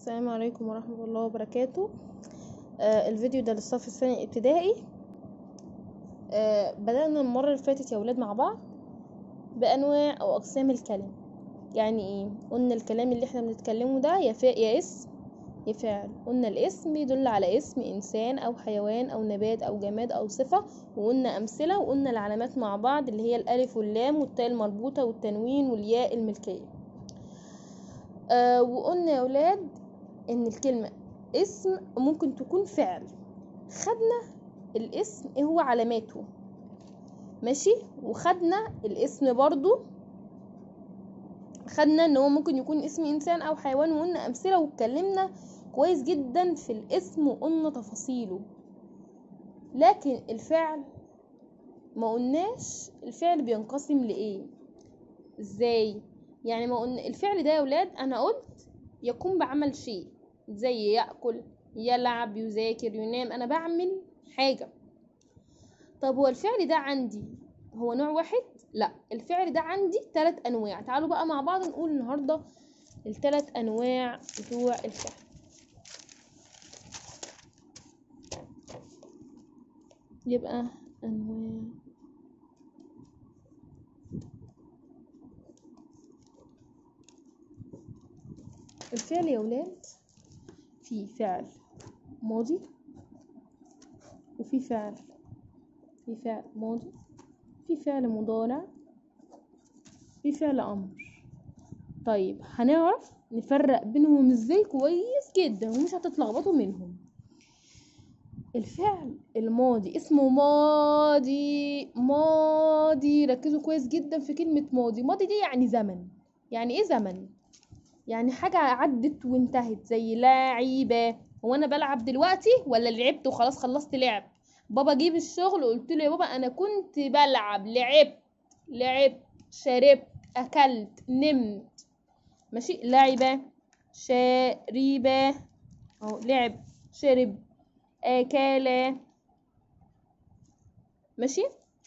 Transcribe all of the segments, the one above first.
السلام عليكم ورحمة الله وبركاته آه الفيديو ده للصف الثاني ابتدائي آه بدأنا المرة اللي فاتت يا ولاد مع بعض بأنواع أو أقسام الكلام يعني ايه قلنا الكلام اللي احنا بنتكلمه ده يا فا يا اسم يا فعل قلنا الاسم بيدل على اسم إنسان أو حيوان أو نبات أو جماد أو صفة وقلنا أمثلة وقلنا العلامات مع بعض اللي هي الألف واللام والتاء المربوطة والتنوين والياء الملكية آه وقلنا يا ولاد ان الكلمة اسم ممكن تكون فعل خدنا الاسم ايه هو علاماته ماشي وخدنا الاسم برضو خدنا ان هو ممكن يكون اسم انسان او حيوان وقلنا امثلة واتكلمنا كويس جدا في الاسم وقلنا تفاصيله لكن الفعل ما قلناش الفعل بينقسم لايه ازاي يعني ما قلنا الفعل ده يا ولاد انا قلت يقوم بعمل شيء زي ياكل يلعب يذاكر ينام انا بعمل حاجه طب هو الفعل ده عندي هو نوع واحد لا الفعل ده عندي ثلاث انواع تعالوا بقى مع بعض نقول النهارده الثلاث انواع بتوع الفعل يبقى انواع الفعل يا ولاد في فعل ماضي وفي فعل في فعل ماضي في فعل مضارع في فعل امر طيب هنعرف نفرق بينهم ازاي كويس جدا ومش هتتلخبطوا منهم الفعل الماضي اسمه ماضي ماضي ركزوا كويس جدا في كلمة ماضي ماضي دي يعني زمن يعني ايه زمن يعني حاجة عدت وانتهت زي لعيبة هو انا بلعب دلوقتي ولا لعبت وخلاص خلصت لعب بابا جيب الشغل وقلت له يا بابا انا كنت بلعب لعبت لعبت شربت اكلت نمت ماشي لعبة شربة اهو لعب شرب اكل ماشي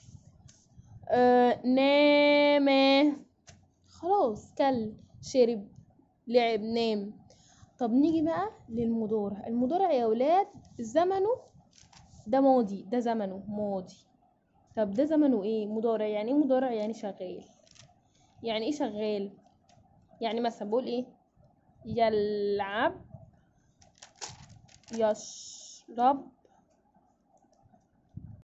آه نام خلاص كل شرب لعب نام طب نيجي بقى للمضارع المضارع يا ولاد زمنه ده ماضي ده زمنه ماضي طب ده زمنه ايه مضارع يعني ايه مضارع يعني شغال يعني ايه شغال يعني مثلا بقول ايه يلعب يشرب